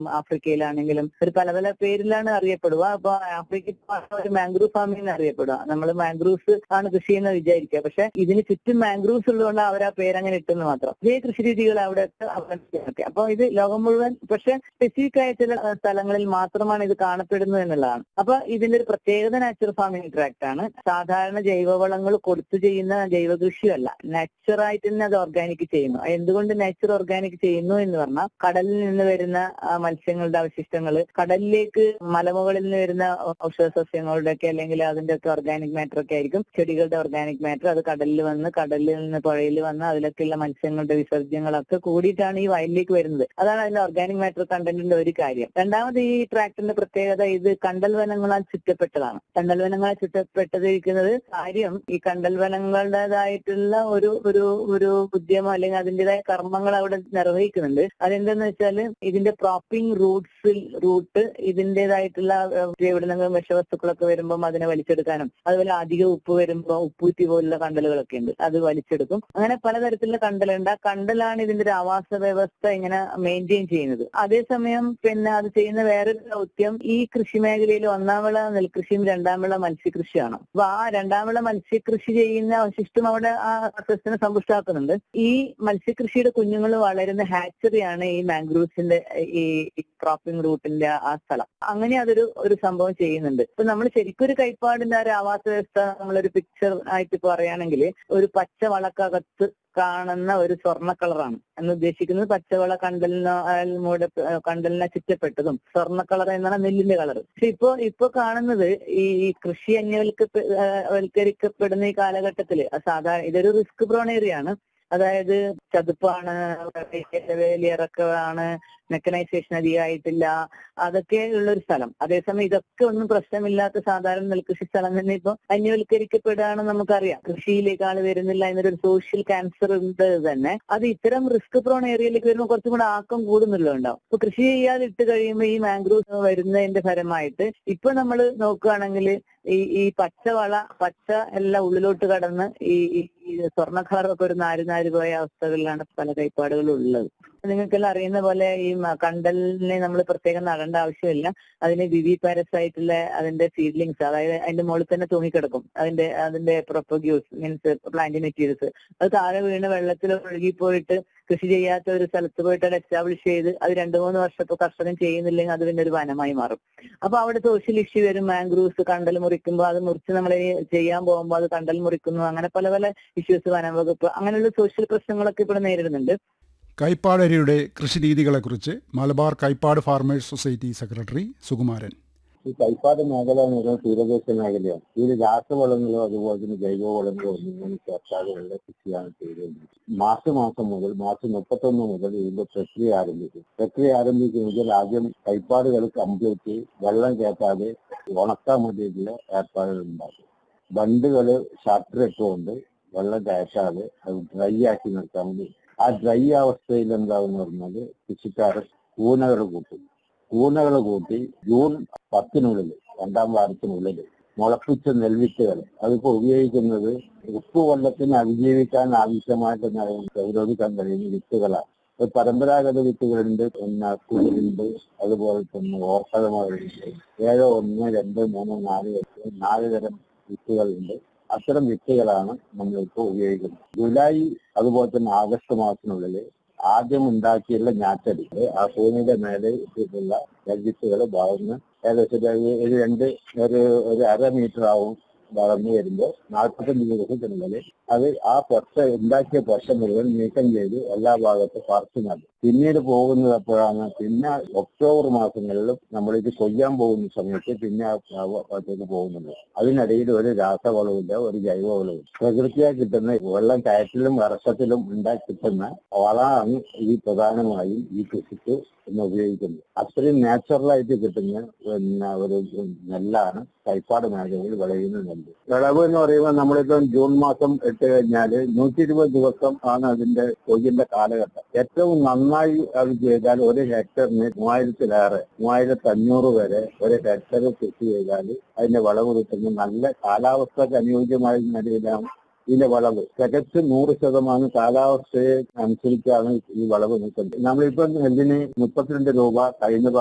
ആഫ്രിക്കയിലാണെങ്കിലും ഒരു പല പല പേരിലാണ് അറിയപ്പെടുക അപ്പൊ ആഫ്രിക്ക ഒരു മാംഗ്രൂവ് ഫാമിംഗ് എന്ന് അറിയപ്പെടുക നമ്മൾ മാംഗ്രൂവ്സ് ആണ് കൃഷി ചെയ്യുന്ന വിചാരിക്കുക പക്ഷെ ഇതിന് ചുറ്റും മാംഗ്രൂവ്സ് ഉള്ളതുകൊണ്ട് അവർ ആ പേര് അങ്ങനെ ഇട്ടെന്ന് മാത്രം ഇതേ കൃഷി രീതികൾ അവിടെ അവലംബിക്കാനൊക്കെ അപ്പൊ ഇത് ലോകം മുഴുവൻ പക്ഷെ സ്പെസിഫിക് ആയ ചില ഏഹ്, സ്ഥലങ്ങളിൽ മാത്രമാണ് ഇത് കാണപ്പെടുന്നത് എന്നുള്ളതാണ് അപ്പൊ ഇതിന്റെ ഒരു പ്രത്യേകത നാച്ചുറൽ ഫാമിംഗ് ട്രാക്ട് ആണ് സാധാരണ ജൈവവളങ്ങൾ കൊടുത്തു ചെയ്യുന്ന ജൈവ കൃഷിയല്ല നാച്ചുറായിട്ട് തന്നെ അത് ഓർഗാനിക് ചെയ്യുന്നു എന്തുകൊണ്ട് നാച്ചുർ ഓർഗാനിക് ചെയ്യുന്നു എന്ന് പറഞ്ഞാൽ കടലിൽ നിന്ന് വരുന്ന ആ, മത്സ്യങ്ങളുടെ അവശിഷ്ടങ്ങൾ കടലിലേക്ക് മലമുകളിൽ നിന്ന് വരുന്ന ഔഷധ സസ്യങ്ങളുടെ ഒക്കെ അല്ലെങ്കിൽ അതിന്റെ ഒക്കെ ഓർഗാനിക് മാറ്റർ ഒക്കെ ആയിരിക്കും ചെടികളുടെ ഓർഗാനിക് മാറ്റർ അത് കടലിൽ വന്ന് കടലിൽ നിന്ന് പുഴയിൽ വന്ന് അതിലൊക്കെയുള്ള മത്സ്യങ്ങളുടെ വിസർജ്യങ്ങളൊക്കെ കൂടിയിട്ടാണ് ഈ വയലിലേക്ക് വരുന്നത് അതാണ് അതിന്റെ ഓർഗാനിക് മാറ്റർ കണ്ടന്റിന്റെ ഒരു കാര്യം രണ്ടാമത് ഈ ട്രാക്ടറിന്റെ പ്രത്യേകത ഇത് കണ്ടൽ വനങ്ങളാൽ ചുറ്റപ്പെട്ടതാണ് കണ്ടൽ വനങ്ങളാൽ ചുറ്റപ്പെട്ടതിരിക്കുന്നത് കാര്യം ഈ കണ്ടൽ വനങ്ങളുടേതായിട്ടുള്ള ഒരു ഒരു ഒരു ഉദ്യമം അല്ലെങ്കിൽ അതിന്റേതായ കർമ്മങ്ങൾ അവിടെ നിർവഹിക്കുന്നുണ്ട് അതെന്താന്ന് വെച്ചാല് ഇതിന്റെ പ്രോപ്പിംഗ് റൂട്ട്സിൽ റൂട്ട് ഇതിന്റേതായിട്ടുള്ള ഏഹ്, എവിടുന്നെങ്കിലും വിഷവസ്തുക്കളൊക്കെ വരുമ്പോൾ അതിനെ വലിച്ചെടുക്കാനും അതുപോലെ അധിക ഉപ്പ് വരുമ്പോൾ ഉപ്പൂറ്റി പോലുള്ള കണ്ടലുകളൊക്കെ ഉണ്ട് അത് വലിച്ചെടുക്കും അങ്ങനെ പലതരത്തിലുള്ള കണ്ടലുണ്ട് ആ കണ്ടലാണ് ഇതിന്റെ ഒരു ആവാസ വ്യവസ്ഥ ഇങ്ങനെ മെയിൻറ്റെയിൻ ചെയ്യുന്നത് അതേസമയം പിന്നെ അത് ചെയ്യുന്ന വേറൊരു ദൗത്യം ഈ കൃഷി മേഖലയിൽ ഒന്നാം വിള നെൽകൃഷിയും രണ്ടാം വിള മത്സ്യകൃഷിയാണ് അപ്പൊ ആ രണ്ടാം വിള മത്സ്യകൃഷി ചെയ്യുന്ന അവശിഷ്ടം അവിടെ ആ സസ്യത്തിനെ സമ്പുഷ്ടാക്കുന്നുണ്ട് ഈ മത്സ്യകൃഷിയുടെ കുഞ്ഞുങ്ങൾ വളരുന്ന ഹാച്ചറിയാണ് ഈ മാംഗ്രൂവ്സിന്റെ ഈ ക്രോപ്പിംഗ് റൂട്ടിന്റെ ആ സ്ഥലം അങ്ങനെ അതൊരു ഒരു സംഭവം ചെയ്യുന്നുണ്ട് ഇപ്പൊ നമ്മൾ ശരിക്കും ഒരു കൈപ്പാടിന്റെ ആ ഒരു ആവാസ വ്യവസ്ഥ നമ്മളൊരു പിക്ചർ ആയിട്ട് പറയുകയാണെങ്കിൽ ഒരു പച്ച വളക്കകത്ത് കാണുന്ന ഒരു സ്വർണ്ണ കളറാണ് എന്ന് ഉദ്ദേശിക്കുന്നത് പച്ചവള കണ്ടലിനോ മൂടെ കണ്ടലിനെ ചുറ്റപ്പെട്ടതും സ്വർണ്ണ കളർ എന്നാണ് നെല്ലിന്റെ കളർ പക്ഷെ ഇപ്പോ ഇപ്പൊ കാണുന്നത് ഈ ഈ കൃഷി അന്യവൽക്ക വൽക്കരിക്കപ്പെടുന്ന ഈ കാലഘട്ടത്തില് സാധാരണ ഇതൊരു റിസ്ക് പ്രോൺ ഏരിയ ആണ് അതായത് ചതുപ്പാണ് വേലിയിറക്കമാണ് മെക്കനൈസേഷൻ അധികമായിട്ടില്ല അതൊക്കെ ഉള്ള ഒരു സ്ഥലം അതേസമയം ഇതൊക്കെ ഒന്നും പ്രശ്നമില്ലാത്ത സാധാരണ നെൽകൃഷി സ്ഥലം തന്നെ ഇപ്പൊ അന്യവൽക്കരിക്കപ്പെടുകയാണെന്ന് നമുക്കറിയാം കൃഷിയിലേക്ക് ആള് വരുന്നില്ല എന്നൊരു സോഷ്യൽ ക്യാൻസർ ഉണ്ട് തന്നെ അത് ഇത്തരം റിസ്ക് പ്രോൺ ഏരിയയിലേക്ക് വരുമ്പോൾ കുറച്ചും കൂടെ ആക്കം കൂടുന്നുള്ളത് ഉണ്ടാവും ഇപ്പൊ കൃഷി ചെയ്യാതെ ഇട്ട് കഴിയുമ്പോൾ ഈ മാംഗ്രൂവ് വരുന്നതിന്റെ ഫലമായിട്ട് ഇപ്പൊ നമ്മൾ നോക്കുകയാണെങ്കിൽ ഈ ഈ പച്ചവള പച്ച എല്ലാം ഉള്ളിലോട്ട് കടന്ന് ഈ ഈ ഈ സ്വർണ്ണ കളറൊക്കെ ഒരു നാര് നാര് പോയ അവസ്ഥകളിലാണ് പല കൈപ്പാടുകളും ഉള്ളത് നിങ്ങൾക്കെല്ലാം അറിയുന്ന പോലെ ഈ മ- കണ്ടലിനെ നമ്മൾ പ്രത്യേകം നടേണ്ട ആവശ്യമില്ല അതിന് വിവി പാരസൈറ്റിലെ അതിന്റെ സീഡ്ലിങ്സ് അതായത് അതിന്റെ മുകളിൽ തന്നെ തൂങ്ങിക്കിടക്കും അതിന്റെ അതിന്റെ പ്രൊപ്പഗ്യൂസ് മീൻസ് പ്ലാന്റ് മെറ്റീരിയൽസ് അത് താഴെ വീണ് വെള്ളത്തിൽ ഒഴുകിപ്പോയിട്ട് കൃഷി ചെയ്യാത്ത ഒരു സ്ഥലത്ത് പോയിട്ട് അത് എസ്റ്റാബ്ലിഷ് ചെയ്ത് അത് രണ്ടു മൂന്ന് വർഷത്തെ കർഷകൻ ചെയ്യുന്നില്ലെങ്കിൽ അത് പിന്നെ ഒരു വനമായി മാറും അപ്പൊ അവിടെ സോഷ്യൽ ഇഷ്യൂ വരും മാംഗ്രൂവ്സ് കണ്ടൽ മുറിക്കുമ്പോൾ അത് മുറിച്ച് നമ്മൾ ചെയ്യാൻ പോകുമ്പോൾ അത് കണ്ടൽ മുറിക്കുന്നു അങ്ങനെ പല പല ഇഷ്യൂസ് വനം വകുപ്പ് അങ്ങനെയുള്ള സോഷ്യൽ പ്രശ്നങ്ങളൊക്കെ ഇവിടെ നേരിടുന്നുണ്ട് കൈപ്പാടരിയുടെ കൃഷിരീതികളെക്കുറിച്ച് Malabar Kaipad farmers society secretary Sukumaran ഈ കൈപ്പാട് മേഖല എന്ന് പറയുന്നത് തീരദേശ മേഖലയാണ് ഇതിൽ രാസവളങ്ങളോ അതുപോലെ തന്നെ ജൈവവളങ്ങളോ ഒന്നും ചേർക്കാതെ ഉള്ള കൃഷിയാണ് ചെയ്തുകൊണ്ടിരിക്കുന്നത് മാർച്ച് മാസം മുതൽ മാർച്ച് മുപ്പത്തൊന്ന് മുതൽ ഇതിന്റെ പ്രക്രിയ ആരംഭിക്കും പ്രക്രിയ ആരംഭിക്കുന്നതിൽ ആദ്യം കൈപ്പാടുകൾ കംപ്ലീറ്റ് വെള്ളം കയറ്റാതെ ഉണക്കാൻ വേണ്ടിയിട്ടുള്ള ഏർപ്പാടുകൾ ഉണ്ടാക്കും ബണ്ടുകൾ ഷട്ടർ ഇട്ടുകൊണ്ട് വെള്ളം കയറ്റാതെ അത് ഡ്രൈ ആക്കി നിർത്താൻ വേണ്ടി ആ ഡ്രൈ അവസ്ഥയിൽ എന്താണെന്ന് പറഞ്ഞാൽ കൃഷിക്കാരൻ കൂനകൾ കൂട്ടും കൂനകൾ കൂട്ടി ജൂൺ പത്തിനുള്ളിൽ രണ്ടാം വാരത്തിനുള്ളിൽ മുളപ്പിച്ച നെൽവിത്തുകൾ അതിപ്പോ ഉപയോഗിക്കുന്നത് ഉപ്പ് വെള്ളത്തിന് അതിജീവിക്കാൻ ആവശ്യമായിട്ട് ന- പ്രതിരോധിക്കാൻ കഴിയുന്ന വിത്തുകളാണ് ഇപ്പൊ പരമ്പരാഗത വിത്തുകളുണ്ട് പിന്നെ കുഴിലുണ്ട് അതുപോലെ തന്നെ ഓർക്കതമുണ്ട് ഏഴോ ഒന്ന് രണ്ട് മൂന്ന് നാല് എട്ട് നാല് തരം വിത്തുകളുണ്ട് അത്തരം വിത്തുകളാണ് നമ്മളിപ്പോൾ ഉപയോഗിക്കുന്നത് ജൂലൈ അതുപോലെ തന്നെ ആഗസ്റ്റ് മാസത്തിനുള്ളിൽ ആദ്യം ഉണ്ടാക്കിയുള്ള ഞാറ്റടി ആ ഭൂമിയുടെ മേലെ ഇട്ടിട്ടുള്ള നെൽവിത്തുകൾ വളർന്ന് ഏകദേശം ഒരു- ഒരു രണ്ട് ഒരു ഒരു അര മീറ്റർ ആവും വളർന്നു വരുമ്പോൾ നാൽപ്പത്തഞ്ച് ദിവസത്തിനുള്ളിൽ അത് ആ പൊട്ട ഉണ്ടാക്കിയ പൊട്ട മുഴുവൻ നീക്കം ചെയ്ത് എല്ലാ ഭാഗത്തും പറിച്ചു നടും പിന്നീട് പോകുന്നത് എപ്പോഴാണ് പിന്നെ ഒക്ടോബർ മാസങ്ങളിലും നമ്മളിത് കൊയ്യാൻ പോകുന്ന സമയത്ത് പിന്നെ ആ ഭാഗത്തേക്ക് പോകുന്നുണ്ട് അതിനിടയിൽ ഒരു രാസവളവില്ല ഒരു ജൈവവളവും പ്രകൃതിയായി കിട്ടുന്ന വെള്ളം കയറ്റിലും വർഷത്തിലും ഉണ്ടാക്കി കിട്ടുന്ന വളമാണ് ഈ പ്രധാനമായും ഈ കൃഷിക്ക് ഇന്ന് ഉപയോഗിക്കുന്നത് അത്രയും നാച്ചുറലായിട്ട് കിട്ടുന്ന പിന്നെ ഒരു നെല്ലാണ് കൈപ്പാട് മേഖലയിൽ വിളയുന്ന നെല്ല് വിളവ് എന്ന് പറയുമ്പോൾ നമ്മളിപ്പം ജൂൺ മാസം ഇട്ട് കഴിഞ്ഞാൽ നൂറ്റി ഇരുപത് ദിവസം ആണ് അതിന്റെ കൊയ്യിന്റെ കാലഘട്ടം ഏറ്റവും നന്നായി അത് ചെയ്താൽ ഒരു ഹെക്ടറിന് മൂവായിരത്തിലേറെ മൂവായിരത്തി അഞ്ഞൂറ് വരെ ഒരു ഹെക്ടർ കൃഷി ചെയ്താൽ അതിന്റെ വിളവ് കിട്ടുന്ന നല്ല കാലാവസ്ഥക്ക് അനുയോജ്യമായ നിലയിലാണ് ഇതിന്റെ വളവ് തികച്ചും നൂറ് ശതമാനം കാലാവസ്ഥയെ അനുസരിച്ചാണ് ഈ വളവ് നിൽക്കുന്നത് നമ്മളിപ്പം നെല്ലിന് മുപ്പത്തിരണ്ട് രൂപ കഴിഞ്ഞ